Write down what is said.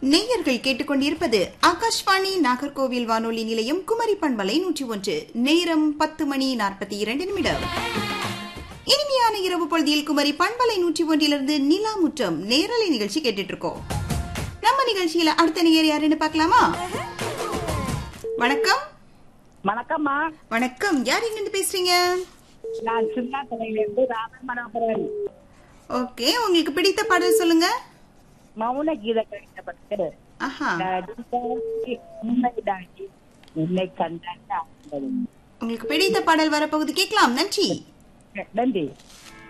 நேயர்கள் கேட்டுக்கொண்டிருப்பது ஆகாஷ்வாணி நாகர்கோவில் வானொலி நிலையம் குமரி பண்பலை நூற்றி ஒன்று நேரம் பத்து மணி நாற்பத்தி இரண்டு நிமிடம் இனிமையான இரவு பொழுதில் குமரி பண்பலை நூற்றி ஒன்றிலிருந்து நிலா முற்றம் நேரலை நிகழ்ச்சி கேட்டுட்டு இருக்கோம் நம்ம நிகழ்ச்சியில அடுத்த நேயர் யாருன்னு பார்க்கலாமா வணக்கம் வணக்கம்மா வணக்கம் யார் இங்க இருந்து பேசுறீங்க நான் சின்ன இருந்து ராமன் மனோகரன் ஓகே உங்களுக்கு பிடித்த பாடல் சொல்லுங்க மௌன கீத கழிக்கப்பட்டு ஆஹா உண்மைதாண்டி உன்னை கண்டாண்ட ஆண்டவன். உங்களுக்கு பிடித்த பாடல் வரப்போகுது கேட்கலாம் நன்றி நன்றி